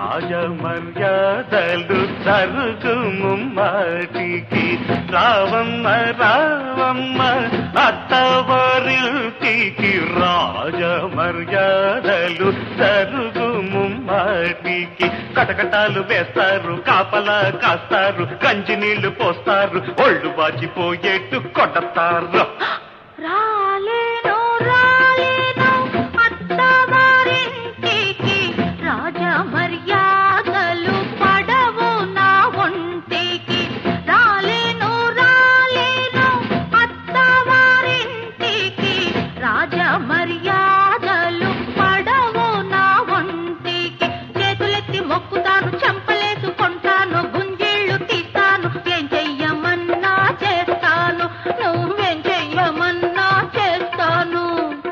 రాజమర్యాదలు జరుగు ముమ్మాటికి రావమ్మ రావమ్మ అత్తవారింటికి రాజమర్యాదలు జరుగు ముమ్మాటికి కటకటాలు వేస్తారు కాపలా కాస్తారు కంచి నీళ్లు పోస్తారు ఒళ్ళు బాచిపోయేట్టు కొడతారు రాలేను రాలేను అత్తవారింటికి రాజ మర్యాదలు పడవు నా ఒంటికి రాలేను రాలేను అత్తవారింటికి రాజ మర్యాదలు పడవు నా ఒంటికి చేతులెత్తి మొక్కుతాను చెంపలేసుకుంటాను గుంజేళ్ళు తీస్తాను ఏం చెయ్యమన్నా చేస్తాను నువ్వేం చెయ్యమన్నా చేస్తాను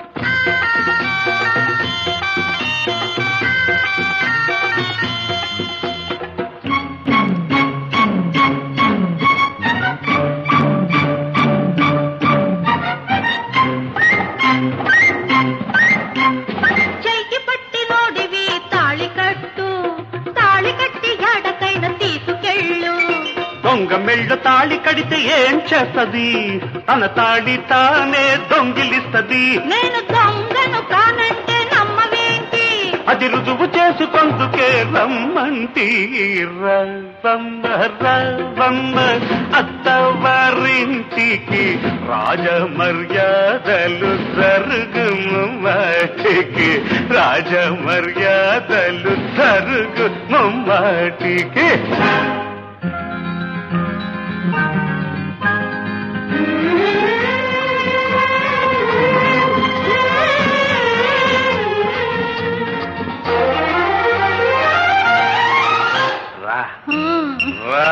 చెయ్యి పట్టి నోడివి తాళి కట్టు తాళి కట్టి ఎడకైన తీసుకెళ్ళు దొంగ మెళ్ళ తాళి కడితే ఏం చేస్తది తన తాళి తానే దొంగిలిస్తది నేను దొంగను కానంటే నమ్మవేంటి అది రుజువు చేసుకొందుకే రమ్మంటి రవ్వమ్మ రవ్వమ్మ అత్తవారింటికి రాజ మర్యాదలు జరుగుము మాటికి రాజ మర్యాదలు జరుగుము మాటికి రా రా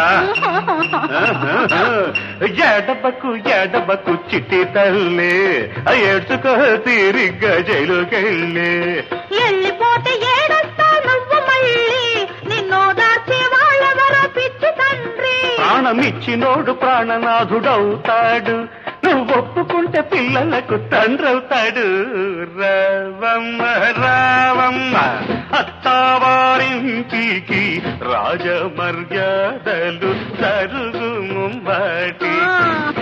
ఎడబకు ఎడబకు చిట్టి తల్లి ఏడ్చుకో తీరిగ్గా జైలుకెళ్ళి వెళ్ళిపోతే ఏడొస్తా నువ్వు మళ్ళీ నిన్నో దార్చే వాళ్ళెవరో పిచ్చి తండ్రి ప్రాణమిచ్చినోడు ప్రాణనాథుడవుతాడు నువ్వు ఒప్పుకుంటే పిల్లలకు తండ్రవుతాడు రావమ్మ రావమ్మ అత్తావారింటికి రాజ మర్యాదలు జరుగు ముమ్మాటి